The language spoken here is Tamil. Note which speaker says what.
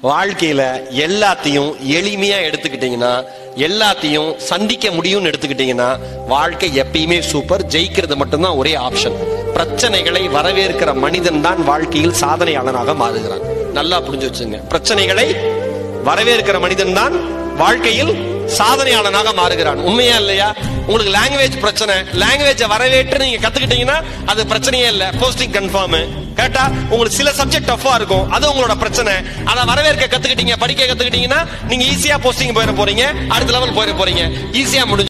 Speaker 1: வாழ்க்கையில எல்லாத்தையும் எளிமையா எடுத்துக்கிட்டீங்கன்னா எல்லாத்தையும் சந்திக்க முடியும்னு எடுத்துக்கிட்டீங்கன்னா வாழ்க்கை எப்பயுமே சூப்பர் ஜெயிக்கிறது மட்டும்தான் ஒரே ஆப்ஷன் பிரச்சனைகளை வரவேற்கிற மனிதன் தான் வாழ்க்கையில் சாதனையாளனாக மாறுகிறான் நல்லா புரிஞ்சு வச்சுங்க பிரச்சனைகளை வரவேற்கிற மனிதன் தான் வாழ்க்கையில் சாதனையாளனாக மாறுகிறான் உண்மையா இல்லையா உங்களுக்கு லாங்குவேஜ் பிரச்சனை லாங்குவேஜ் வரவேற்று நீங்க கத்துக்கிட்டீங்கன்னா அது பிரச்சனையே இல்ல போஸ்டிங் கன்ஃபார்ம் கரெக்டா உங்களுக்கு சில சப்ஜெக்ட் டஃபா இருக்கும் அது உங்களோட பிரச்சனை அதை வரவேற்க கத்துக்கிட்டீங்க படிக்க கத்துக்கிட்டீங்கன்னா நீங்க ஈஸியா போஸ்டிங் போயிட போறீங்க அடுத்த லெவல் போயிட போறீங்க ஈஸியா முடிஞ்சு